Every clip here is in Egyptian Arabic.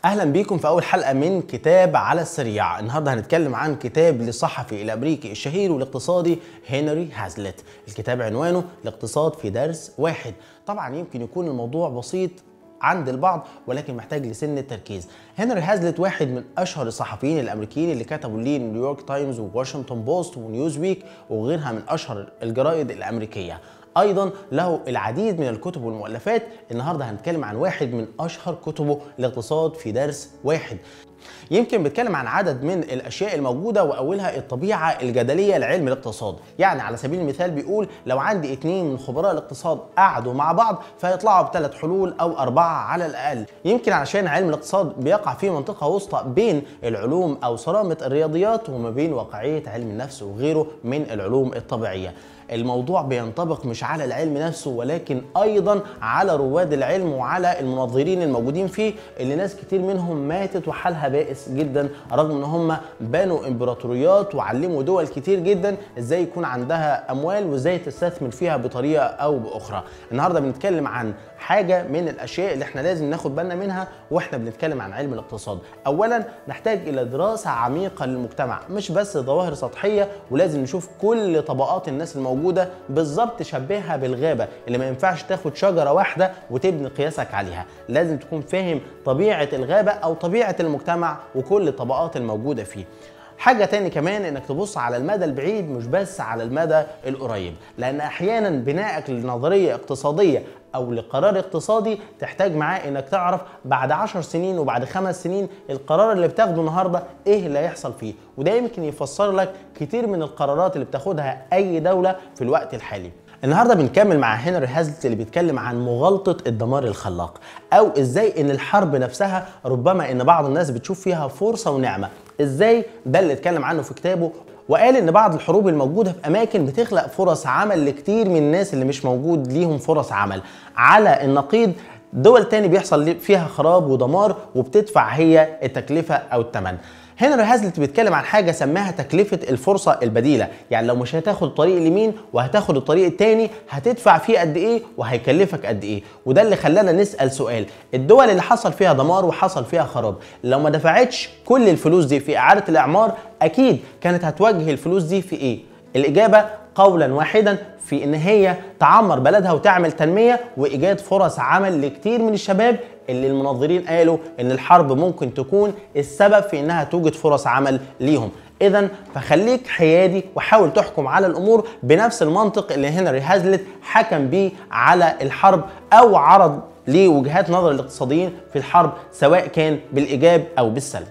اهلا بيكم في اول حلقه من كتاب على السريع النهارده هنتكلم عن كتاب للصحفي الامريكي الشهير والاقتصادي هنري هازلت الكتاب عنوانه الاقتصاد في درس واحد طبعا يمكن يكون الموضوع بسيط عند البعض ولكن محتاج لسن التركيز هنري هازلت واحد من اشهر الصحفيين الامريكيين اللي كتبوا ليه نيويورك تايمز وواشنطن بوست ونيوز ويك وغيرها من اشهر الجرائد الامريكيه ايضا له العديد من الكتب والمؤلفات النهارده هنتكلم عن واحد من اشهر كتبه الاقتصاد في درس واحد يمكن بيتكلم عن عدد من الاشياء الموجوده واولها الطبيعه الجدليه لعلم الاقتصاد يعني على سبيل المثال بيقول لو عندي اتنين من خبراء الاقتصاد قعدوا مع بعض فيطلعوا بثلاث حلول او اربعه على الاقل يمكن عشان علم الاقتصاد بيقع في منطقه وسطى بين العلوم او صرامه الرياضيات وما بين واقعيه علم النفس وغيره من العلوم الطبيعيه الموضوع بينطبق مش على العلم نفسه ولكن ايضا على رواد العلم وعلى المنظرين الموجودين فيه اللي ناس كتير منهم ماتت وحالها بائس جدا رغم ان هم بنوا امبراطوريات وعلموا دول كتير جدا ازاي يكون عندها اموال وازاي تستثمر فيها بطريقه او باخرى النهارده بنتكلم عن حاجه من الاشياء اللي احنا لازم ناخد بالنا منها واحنا بنتكلم عن علم الاقتصاد اولا نحتاج الى دراسه عميقه للمجتمع مش بس ظواهر سطحيه ولازم نشوف كل طبقات الناس الموجوده بالظبط تشبهها بالغابه اللي ما ينفعش تاخد شجره واحده وتبني قياسك عليها لازم تكون فاهم طبيعه الغابه او طبيعه المجتمع وكل الطبقات الموجوده فيه حاجة تاني كمان انك تبص على المدى البعيد مش بس على المدى القريب لان احيانا بنائك لنظرية اقتصادية او لقرار اقتصادي تحتاج معاه انك تعرف بعد 10 سنين وبعد خمس سنين القرار اللي بتاخده النهارده ايه اللي هيحصل فيه وده يمكن يفسر لك كتير من القرارات اللي بتاخدها اي دوله في الوقت الحالي النهارده بنكمل مع هنري هازلت اللي بيتكلم عن مغالطه الدمار الخلاق او ازاي ان الحرب نفسها ربما ان بعض الناس بتشوف فيها فرصه ونعمه ازاي ده اللي اتكلم عنه في كتابه وقال ان بعض الحروب الموجوده في اماكن بتخلق فرص عمل لكتير من الناس اللي مش موجود ليهم فرص عمل على النقيض دول تاني بيحصل فيها خراب ودمار وبتدفع هي التكلفه او الثمن هنري هازلت بيتكلم عن حاجه سماها تكلفه الفرصه البديله يعني لو مش هتاخد الطريق اليمين وهتاخد الطريق التاني هتدفع فيه قد ايه وهيكلفك قد ايه وده اللي خلانا نسال سؤال الدول اللي حصل فيها دمار وحصل فيها خراب لو ما دفعتش كل الفلوس دي في اعاده الاعمار اكيد كانت هتوجه الفلوس دي في ايه الاجابه قولا واحدا في ان هي تعمر بلدها وتعمل تنميه وايجاد فرص عمل لكتير من الشباب اللي المنظرين قالوا ان الحرب ممكن تكون السبب في انها توجد فرص عمل ليهم اذا فخليك حيادي وحاول تحكم على الامور بنفس المنطق اللي هنري هازلت حكم بيه على الحرب او عرض لوجهات نظر الاقتصاديين في الحرب سواء كان بالايجاب او بالسلب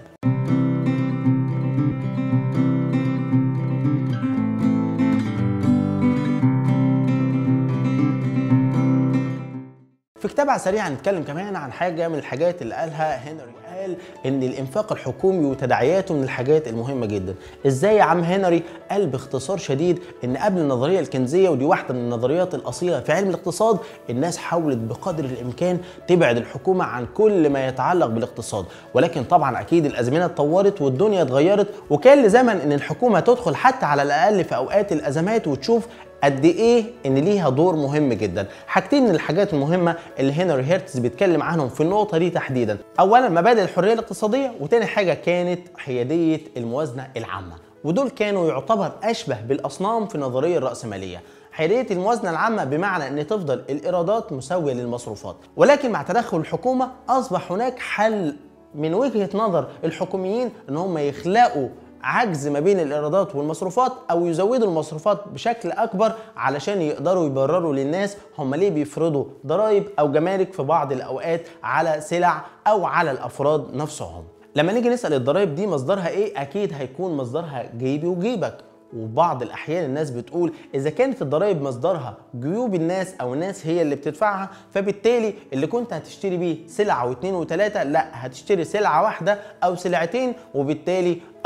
في كتاب على سريع هنتكلم كمان عن حاجه من الحاجات اللي قالها هنري قال ان الانفاق الحكومي وتداعياته من الحاجات المهمه جدا ازاي يا عم هنري قال باختصار شديد ان قبل النظريه الكنزيه ودي واحده من النظريات الاصيله في علم الاقتصاد الناس حاولت بقدر الامكان تبعد الحكومه عن كل ما يتعلق بالاقتصاد ولكن طبعا اكيد الازمنه اتطورت والدنيا اتغيرت وكان لزمن ان الحكومه تدخل حتى على الاقل في اوقات الازمات وتشوف قد ايه ان ليها دور مهم جدا حاجتين من الحاجات المهمه اللي هنري هيرتز بيتكلم عنهم في النقطه دي تحديدا اولا مبادئ الحريه الاقتصاديه وتاني حاجه كانت حياديه الموازنه العامه ودول كانوا يعتبر اشبه بالاصنام في النظريه الراسماليه حياديه الموازنه العامه بمعنى ان تفضل الايرادات مساويه للمصروفات ولكن مع تدخل الحكومه اصبح هناك حل من وجهه نظر الحكوميين ان هم يخلقوا عجز ما بين الايرادات والمصروفات او يزودوا المصروفات بشكل اكبر علشان يقدروا يبرروا للناس هم ليه بيفرضوا ضرائب او جمارك في بعض الاوقات على سلع او على الافراد نفسهم لما نيجي نسال الضرائب دي مصدرها ايه اكيد هيكون مصدرها جيبي وجيبك وبعض الاحيان الناس بتقول اذا كانت الضرائب مصدرها جيوب الناس او الناس هي اللي بتدفعها فبالتالي اللي كنت هتشتري بيه سلعه واثنين وثلاثه لا هتشتري سلعه واحده او سلعتين وبالتالي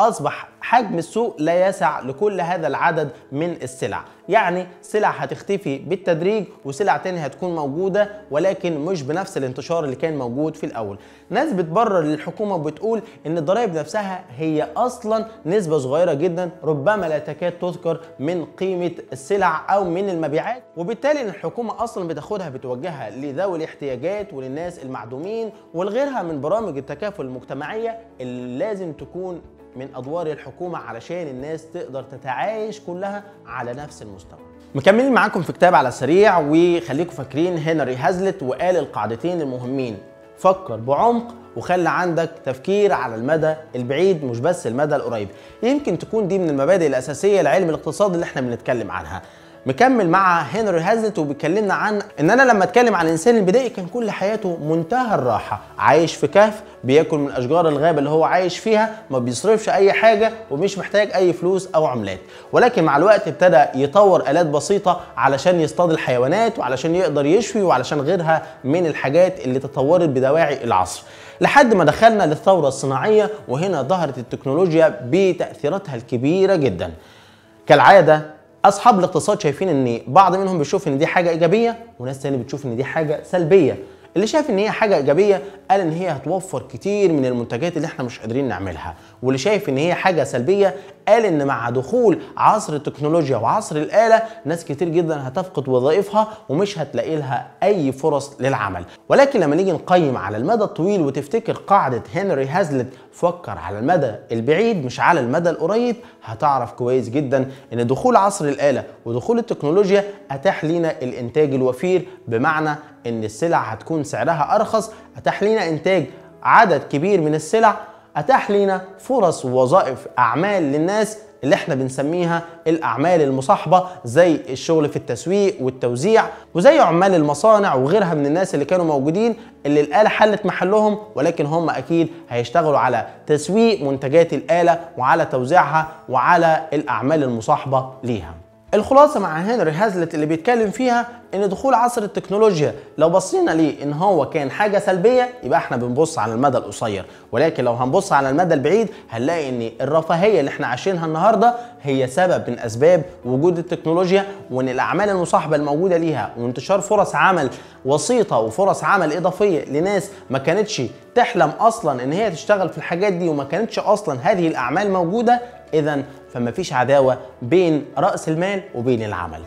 اصبح حجم السوق لا يسع لكل هذا العدد من السلع يعني سلع هتختفي بالتدريج وسلع تانية هتكون موجودة ولكن مش بنفس الانتشار اللي كان موجود في الأول ناس بتبرر للحكومة وبتقول إن الضرائب نفسها هي أصلا نسبة صغيرة جدا ربما لا تكاد تذكر من قيمة السلع أو من المبيعات وبالتالي إن الحكومة أصلا بتاخدها بتوجهها لذوي الاحتياجات وللناس المعدومين ولغيرها من برامج التكافل المجتمعية اللي لازم تكون من ادوار الحكومه علشان الناس تقدر تتعايش كلها على نفس المستوى مكملين معاكم في كتاب على السريع وخليكم فاكرين هنري هازلت وقال القاعدتين المهمين فكر بعمق وخلي عندك تفكير على المدى البعيد مش بس المدى القريب يمكن تكون دي من المبادئ الاساسيه لعلم الاقتصاد اللي احنا بنتكلم عنها مكمل مع هنري هازلت وبيكلمنا عن ان انا لما اتكلم عن الانسان البدائي كان كل حياته منتهى الراحه عايش في كهف بياكل من اشجار الغابه اللي هو عايش فيها ما بيصرفش اي حاجه ومش محتاج اي فلوس او عملات ولكن مع الوقت ابتدى يطور الات بسيطه علشان يصطاد الحيوانات وعلشان يقدر يشوي وعلشان غيرها من الحاجات اللي تطورت بدواعي العصر لحد ما دخلنا للثوره الصناعيه وهنا ظهرت التكنولوجيا بتاثيراتها الكبيره جدا كالعاده اصحاب الاقتصاد شايفين ان بعض منهم بيشوف ان دي حاجه ايجابيه وناس تاني بتشوف ان دي حاجه سلبيه اللي شايف ان هي حاجه ايجابيه قال ان هي هتوفر كتير من المنتجات اللي احنا مش قادرين نعملها واللي شايف ان هي حاجه سلبيه قال ان مع دخول عصر التكنولوجيا وعصر الاله ناس كتير جدا هتفقد وظائفها ومش هتلاقي لها اي فرص للعمل ولكن لما نيجي نقيم على المدى الطويل وتفتكر قاعده هنري هازلت فكر على المدى البعيد مش على المدى القريب هتعرف كويس جدا ان دخول عصر الاله ودخول التكنولوجيا اتاح لنا الانتاج الوفير بمعنى ان السلع هتكون سعرها ارخص اتاح لنا انتاج عدد كبير من السلع اتاح لنا فرص ووظائف اعمال للناس اللي احنا بنسميها الاعمال المصاحبه زي الشغل في التسويق والتوزيع وزي عمال المصانع وغيرها من الناس اللي كانوا موجودين اللي الاله حلت محلهم ولكن هم اكيد هيشتغلوا على تسويق منتجات الاله وعلى توزيعها وعلى الاعمال المصاحبه ليها الخلاصه مع هنري هازلت اللي بيتكلم فيها ان دخول عصر التكنولوجيا لو بصينا ليه ان هو كان حاجه سلبيه يبقى احنا بنبص على المدى القصير ولكن لو هنبص على المدى البعيد هنلاقي ان الرفاهيه اللي احنا عايشينها النهارده هي سبب من اسباب وجود التكنولوجيا وان الاعمال المصاحبه الموجوده ليها وانتشار فرص عمل وسيطه وفرص عمل اضافيه لناس ما كانتش تحلم اصلا ان هي تشتغل في الحاجات دي وما كانتش اصلا هذه الاعمال موجوده اذا فما فيش عداوه بين راس المال وبين العمل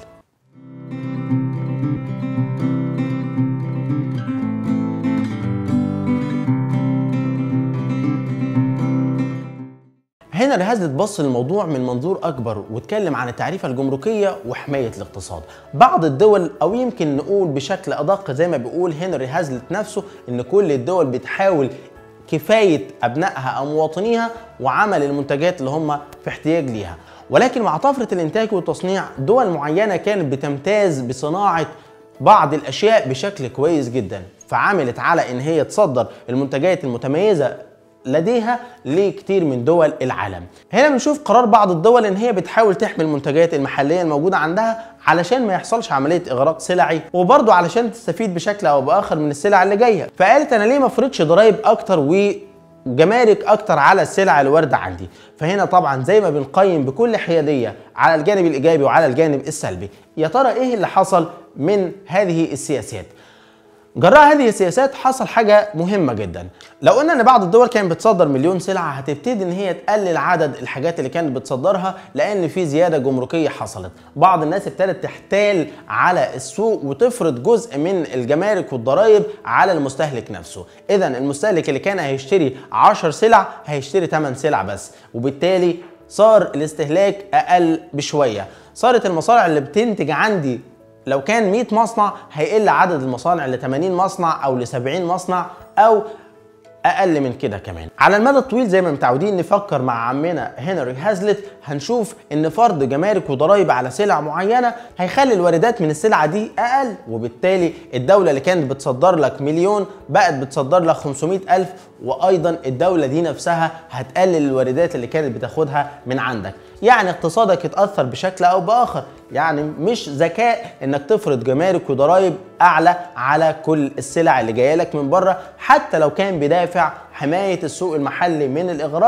هنا رهازلت بص للموضوع من منظور اكبر واتكلم عن التعريفه الجمركيه وحمايه الاقتصاد. بعض الدول او يمكن نقول بشكل ادق زي ما بيقول هنري هازلت نفسه ان كل الدول بتحاول كفايه ابنائها او مواطنيها وعمل المنتجات اللي هم في احتياج ليها. ولكن مع طفره الانتاج والتصنيع دول معينه كانت بتمتاز بصناعه بعض الاشياء بشكل كويس جدا فعملت على ان هي تصدر المنتجات المتميزه لديها لكتير من دول العالم هنا بنشوف قرار بعض الدول ان هي بتحاول تحمي المنتجات المحليه الموجوده عندها علشان ما يحصلش عمليه اغراق سلعي وبرضه علشان تستفيد بشكل او باخر من السلع اللي جايه فقالت انا ليه ما افرضش ضرايب اكتر و جمارك اكتر على السلع الوارده عندي فهنا طبعا زي ما بنقيم بكل حياديه على الجانب الايجابي وعلى الجانب السلبي يا ترى ايه اللي حصل من هذه السياسات جراء هذه السياسات حصل حاجة مهمة جدا لو قلنا ان بعض الدول كانت بتصدر مليون سلعة هتبتدي ان هي تقلل عدد الحاجات اللي كانت بتصدرها لان في زيادة جمركية حصلت بعض الناس ابتدت تحتال على السوق وتفرض جزء من الجمارك والضرائب على المستهلك نفسه اذا المستهلك اللي كان هيشتري 10 سلع هيشتري 8 سلع بس وبالتالي صار الاستهلاك اقل بشوية صارت المصانع اللي بتنتج عندي لو كان 100 مصنع هيقل عدد المصانع ل 80 مصنع او ل 70 مصنع او اقل من كده كمان على المدى الطويل زي ما متعودين نفكر مع عمنا هنري هازلت هنشوف ان فرض جمارك وضرائب على سلع معينه هيخلي الواردات من السلعه دي اقل وبالتالي الدوله اللي كانت بتصدر لك مليون بقت بتصدر لك 500 الف وايضا الدوله دي نفسها هتقلل الواردات اللي كانت بتاخدها من عندك يعني اقتصادك يتاثر بشكل او باخر يعني مش ذكاء انك تفرض جمارك وضرائب اعلى على كل السلع اللي جايه لك من بره حتى لو كان بدافع حمايه السوق المحلي من الاغراق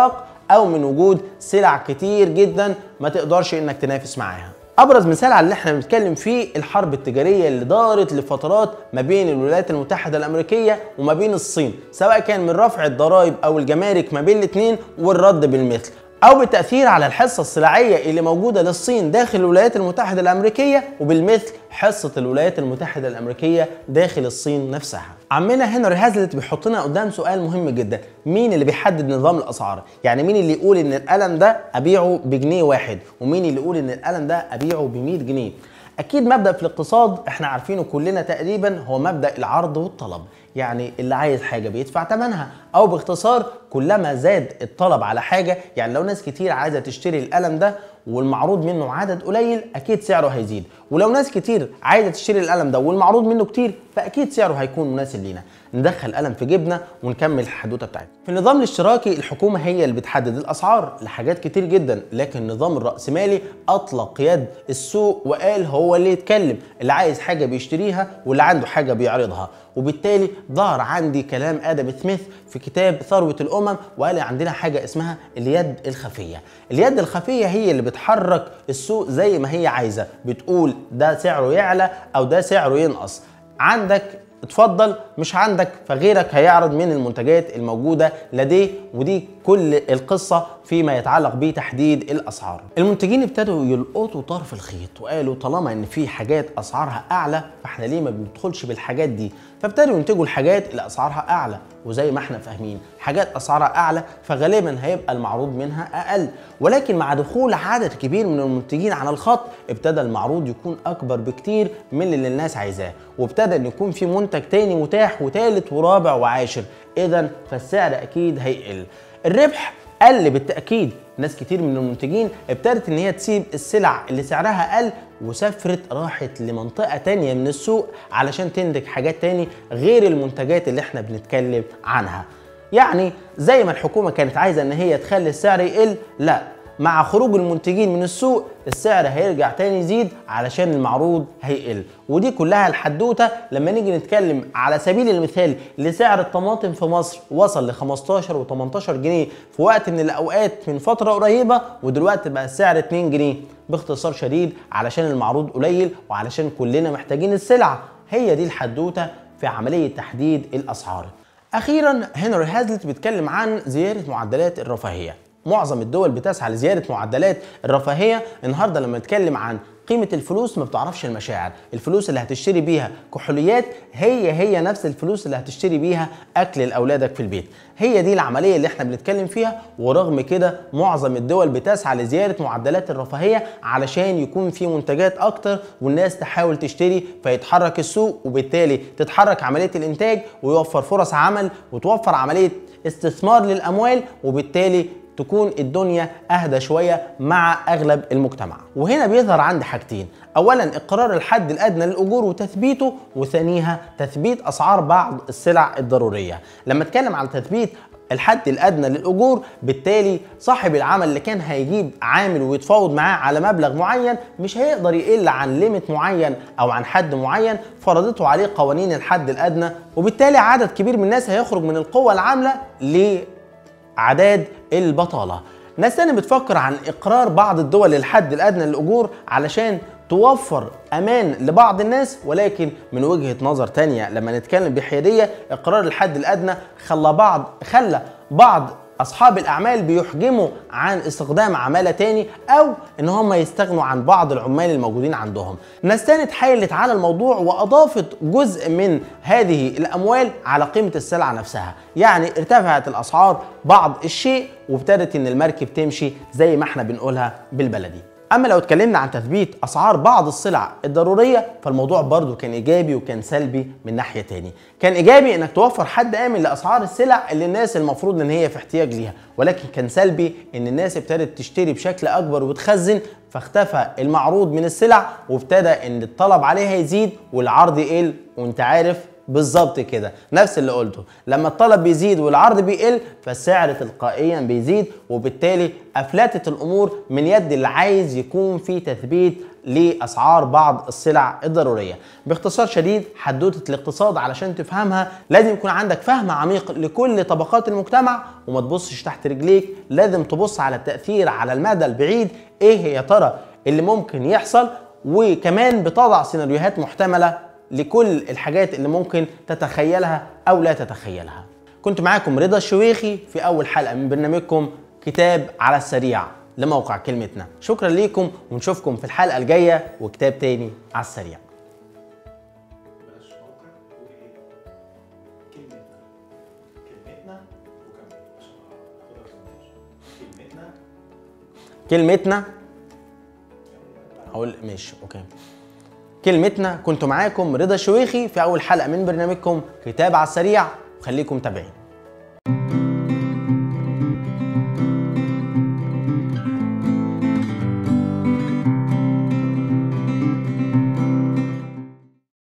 او من وجود سلع كتير جدا ما تقدرش انك تنافس معاها ابرز مثال على اللي احنا بنتكلم فيه الحرب التجاريه اللي دارت لفترات ما بين الولايات المتحده الامريكيه وما بين الصين سواء كان من رفع الضرائب او الجمارك ما بين الاثنين والرد بالمثل او بالتاثير على الحصه السلعيه اللي موجوده للصين داخل الولايات المتحده الامريكيه وبالمثل حصه الولايات المتحده الامريكيه داخل الصين نفسها عمنا هنري هازلت بيحط لنا قدام سؤال مهم جدا مين اللي بيحدد نظام الاسعار يعني مين اللي يقول ان القلم ده ابيعه بجنيه واحد ومين اللي يقول ان القلم ده ابيعه ب 100 جنيه اكيد مبدا في الاقتصاد احنا عارفينه كلنا تقريبا هو مبدا العرض والطلب يعني اللي عايز حاجه بيدفع ثمنها او باختصار كلما زاد الطلب على حاجه يعني لو ناس كتير عايزه تشتري القلم ده والمعروض منه عدد قليل اكيد سعره هيزيد ولو ناس كتير عايزه تشتري القلم ده والمعروض منه كتير فاكيد سعره هيكون مناسب لينا ندخل قلم في جيبنا ونكمل الحدوته بتاعتنا في النظام الاشتراكي الحكومه هي اللي بتحدد الاسعار لحاجات كتير جدا لكن النظام الراسمالي اطلق يد السوق وقال هو اللي يتكلم اللي عايز حاجه بيشتريها واللي عنده حاجه بيعرضها وبالتالي ظهر عندي كلام ادم سميث في كتاب ثروه الامم وقال عندنا حاجه اسمها اليد الخفيه اليد الخفيه هي اللي بتحرك السوق زي ما هي عايزه بتقول ده سعره يعلى او ده سعره ينقص عندك اتفضل مش عندك فغيرك هيعرض من المنتجات الموجودة لديه ودي كل القصة فيما يتعلق بتحديد الأسعار المنتجين ابتدوا يلقطوا طرف الخيط وقالوا طالما ان في حاجات أسعارها أعلى فاحنا ليه ما بندخلش بالحاجات دي فابتدوا ينتجوا الحاجات اللي أسعارها أعلى وزي ما احنا فاهمين حاجات أسعارها أعلى فغالبا هيبقى المعروض منها أقل ولكن مع دخول عدد كبير من المنتجين على الخط ابتدى المعروض يكون أكبر بكتير من اللي الناس عايزاه وابتدى ان يكون في منتج تاني متاح وتالت ورابع وعاشر اذا فالسعر اكيد هيقل الربح قل بالتاكيد ناس كتير من المنتجين ابتدت ان هي تسيب السلع اللي سعرها قل وسافرت راحت لمنطقة تانية من السوق علشان تنتج حاجات تاني غير المنتجات اللي احنا بنتكلم عنها يعني زي ما الحكومة كانت عايزة ان هي تخلي السعر يقل لا مع خروج المنتجين من السوق السعر هيرجع تاني يزيد علشان المعروض هيقل ودي كلها الحدوته لما نيجي نتكلم على سبيل المثال لسعر الطماطم في مصر وصل ل 15 و18 جنيه في وقت من الاوقات من فتره قريبه ودلوقتي بقى السعر 2 جنيه باختصار شديد علشان المعروض قليل وعلشان كلنا محتاجين السلعه هي دي الحدوته في عمليه تحديد الاسعار اخيرا هنري هازلت بيتكلم عن زياده معدلات الرفاهيه معظم الدول بتسعى لزياده معدلات الرفاهيه النهارده لما نتكلم عن قيمة الفلوس ما بتعرفش المشاعر، الفلوس اللي هتشتري بيها كحوليات هي هي نفس الفلوس اللي هتشتري بيها أكل لأولادك في البيت، هي دي العملية اللي احنا بنتكلم فيها ورغم كده معظم الدول بتسعى لزيادة معدلات الرفاهية علشان يكون في منتجات أكتر والناس تحاول تشتري فيتحرك السوق وبالتالي تتحرك عملية الإنتاج ويوفر فرص عمل وتوفر عملية استثمار للأموال وبالتالي تكون الدنيا اهدى شويه مع اغلب المجتمع وهنا بيظهر عندي حاجتين اولا اقرار الحد الادنى للاجور وتثبيته وثانيها تثبيت اسعار بعض السلع الضروريه لما اتكلم على تثبيت الحد الادنى للاجور بالتالي صاحب العمل اللي كان هيجيب عامل ويتفاوض معاه على مبلغ معين مش هيقدر يقل عن ليميت معين او عن حد معين فرضته عليه قوانين الحد الادنى وبالتالي عدد كبير من الناس هيخرج من القوه العامله لعداد البطاله ناس تاني بتفكر عن اقرار بعض الدول للحد الادنى للاجور علشان توفر امان لبعض الناس ولكن من وجهه نظر تانية لما نتكلم بحياديه اقرار الحد الادنى خلى بعض خلى بعض اصحاب الاعمال بيحجموا عن استخدام عماله تاني او ان هم يستغنوا عن بعض العمال الموجودين عندهم ناس تاني اتحايلت على الموضوع واضافت جزء من هذه الاموال على قيمه السلعه نفسها يعني ارتفعت الاسعار بعض الشيء وابتدت ان المركب تمشي زي ما احنا بنقولها بالبلدي اما لو اتكلمنا عن تثبيت اسعار بعض السلع الضروريه فالموضوع برضو كان ايجابي وكان سلبي من ناحيه تاني كان ايجابي انك توفر حد امن لاسعار السلع اللي الناس المفروض ان هي في احتياج ليها ولكن كان سلبي ان الناس ابتدت تشتري بشكل اكبر وتخزن فاختفى المعروض من السلع وابتدى ان الطلب عليها يزيد والعرض يقل وانت عارف بالظبط كده نفس اللي قلته لما الطلب بيزيد والعرض بيقل فالسعر تلقائيا بيزيد وبالتالي افلتت الامور من يد اللي عايز يكون في تثبيت لاسعار بعض السلع الضروريه باختصار شديد حدوته الاقتصاد علشان تفهمها لازم يكون عندك فهم عميق لكل طبقات المجتمع وما تبصش تحت رجليك لازم تبص على التاثير على المدى البعيد ايه يا ترى اللي ممكن يحصل وكمان بتضع سيناريوهات محتمله لكل الحاجات اللي ممكن تتخيلها او لا تتخيلها كنت معاكم رضا الشويخي في اول حلقه من برنامجكم كتاب على السريع لموقع كلمتنا شكرا ليكم ونشوفكم في الحلقه الجايه وكتاب تاني على السريع بلاش موقع وايه كلمتنا كلمتنا وكمل عشان اخدها في كلمتنا كلمتنا اقول ماشي اوكي كلمتنا كنت معاكم رضا الشويخي في اول حلقه من برنامجكم كتاب على السريع وخليكم متابعين